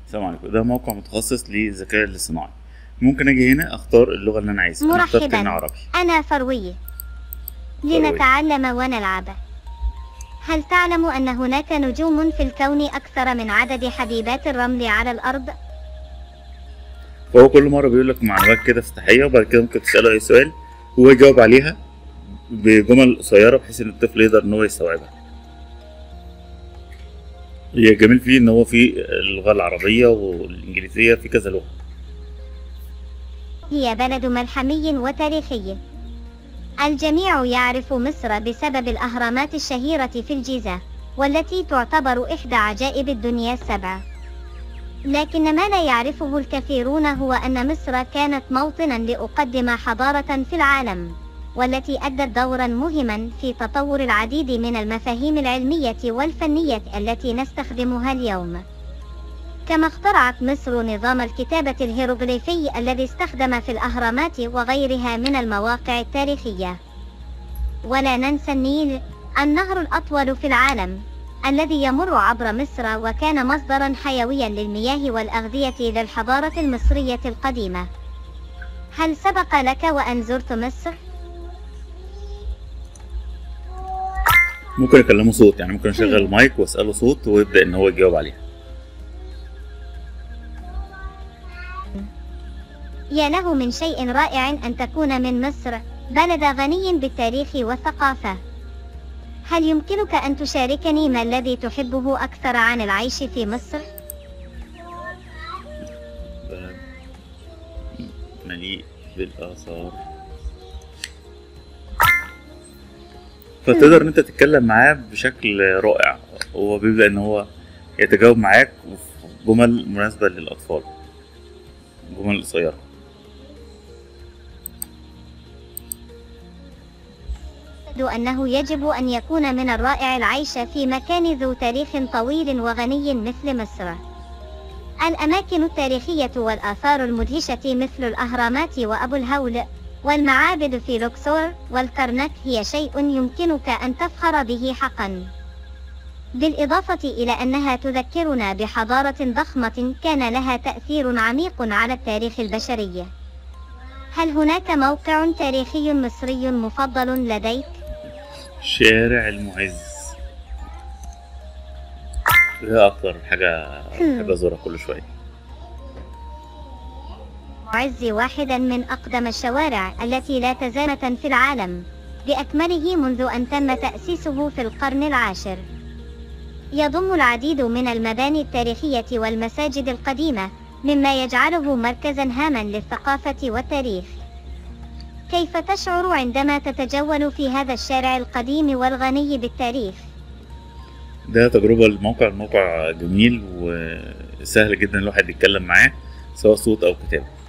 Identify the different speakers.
Speaker 1: السلام عليكم ده موقع متخصص للذكاء الاصطناعي ممكن اجي هنا اختار اللغه اللي انا عايزها انا اخترت
Speaker 2: مرحباً.
Speaker 1: هنا عربي
Speaker 2: أنا فروية لنتعلم ونلعب هل تعلم أن هناك نجوم في الكون أكثر من عدد حبيبات الرمل على الأرض؟
Speaker 1: فهو كل مره بيقول لك معلومات كده افتتاحيه وبعد كده ممكن تساله اي سؤال وهو يجاوب عليها بجمل قصيره بحيث ان الطفل يقدر ان هو يستوعبها هي جميل فيه ان هو في اللغه العربيه والانجليزيه في كذا لغه
Speaker 2: هي بلد ملحمي وتاريخي الجميع يعرف مصر بسبب الأهرامات الشهيرة في الجيزة والتي تعتبر إحدى عجائب الدنيا السبع لكن ما لا يعرفه الكثيرون هو أن مصر كانت موطنا لأقدم حضارة في العالم والتي أدت دورا مهما في تطور العديد من المفاهيم العلمية والفنية التي نستخدمها اليوم كما اخترعت مصر نظام الكتابة الهيروغليفي الذي استخدم في الأهرامات وغيرها من المواقع التاريخية. ولا ننسى النيل، النهر الأطول في العالم، الذي يمر عبر مصر وكان مصدرا حيويا للمياه والأغذية للحضارة المصرية القديمة. هل سبق لك وأن زرت مصر؟
Speaker 1: ممكن اكلمه صوت يعني ممكن اشغل المايك واساله صوت ويبدا ان هو يجاوب عليها
Speaker 2: يا له من شيء رائع أن تكون من مصر، بلد غني بالتاريخ والثقافة. هل يمكنك أن تشاركني ما الذي تحبه أكثر عن العيش في مصر؟
Speaker 1: بلد مليء بالآثار فتقدر ان انت تتكلم معاه بشكل رائع هو بيبدأ ان هو يتجاوب معاك وفي جمل مناسبة للأطفال جمل قصيرة
Speaker 2: أعتقد أنه يجب أن يكون من الرائع العيش في مكان ذو تاريخ طويل وغني مثل مصر. الأماكن التاريخية والآثار المدهشة مثل الأهرامات وأبو الهول والمعابد في لوكسور والكرنك هي شيء يمكنك أن تفخر به حقا. بالإضافة إلى أنها تذكرنا بحضارة ضخمة كان لها تأثير عميق على التاريخ البشري. هل هناك موقع تاريخي مصري مفضل لديك؟
Speaker 1: شارع المعز ده أكتر حاجة بحب أزورها كل شوية
Speaker 2: معز واحدا من أقدم الشوارع التي لا تزال في العالم بأكمله منذ أن تم تأسيسه في القرن العاشر يضم العديد من المباني التاريخية والمساجد القديمة مما يجعله مركزا هاما للثقافة والتاريخ كيف تشعر عندما تتجول في هذا الشارع القديم والغني بالتاريخ؟
Speaker 1: ده تجربة الموقع الموقع جميل وسهل جدا الواحد يتكلم معاه سواء صوت أو كتابة